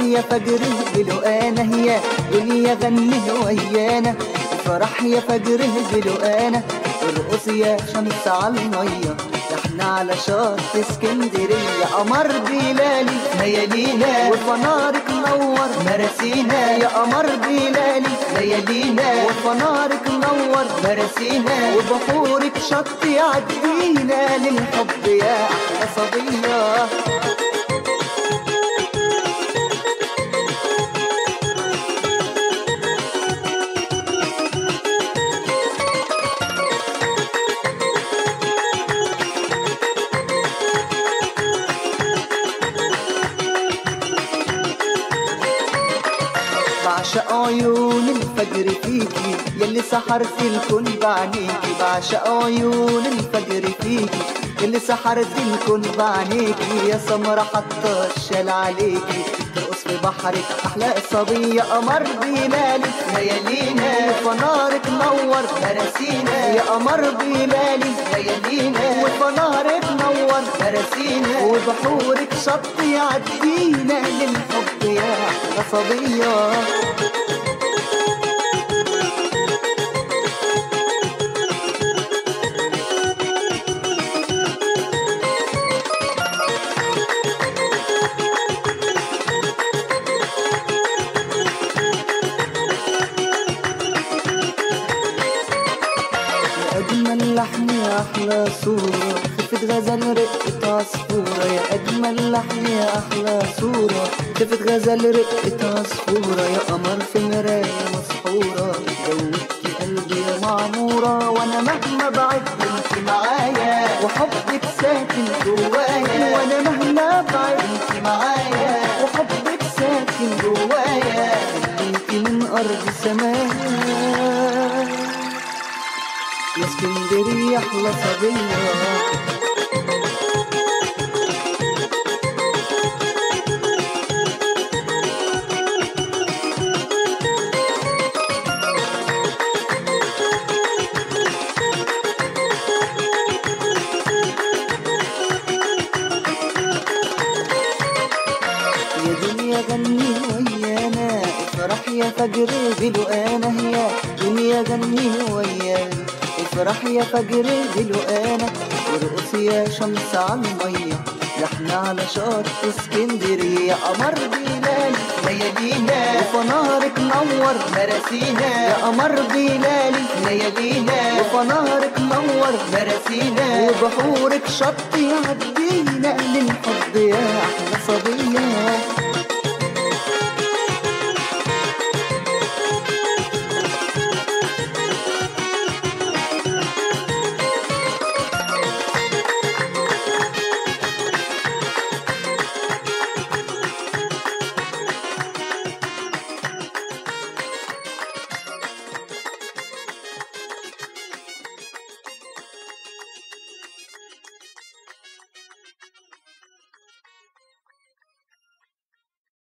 يا فجره بلقانا هي دنيا غنه ويانا افرح يا فجره بلقانا ارقص يا شمس على المية احنا على شط اسكندرية قمر بلالي ليالينا وفنارك نور مراسينا يا قمر بلالي ليالينا وفنارك نور مراسينا وبحورك شط يعدينا للحب يا احلى صبيه بعشق عيون الفجر فيكي يلي سحرت الكون بعينيكي بعشق عيون الفجر فيكي يلي سحرت الكون بعينيكي يا سمرة حاطة الشال عليكي ترقص في بحرك أحلى صبية قمر بلالي ليالينا وفنارك نور مراسينا يا قمر بلالي ليالينا وفنارك نور مراسينا وبحورك شط يعدينا للحب يا أحلى صبية يا أجمل لحن يا أحلى صورة خفة غزل رقة عصفورة يا أجمل لحن يا أحلى صورة خفة غزل رقة عصفورة يا قمر في مراية مسحورة جوتي قلبي يا معمورة وأنا مهما بعد انت معايا وحبك ساكن جوايا وأنا مهما بعد انت معايا وحبك ساكن جوايا انت من أرض سمايا يا اسكندرية أحلى صبية يا دنيا غني ويانا افرح يا فجر بلقانا هي دنيا غني ويانا افرح يا فجر بلقانا وارقص يا شمس على المية ده احنا على شط اسكندرية قمر بلالي ليالينا وفنارك نور مراسينا يا قمر بلالي ليالينا وفنارك نور مراسينا وبحورك شط يعدينا للحب يا احلى صبيه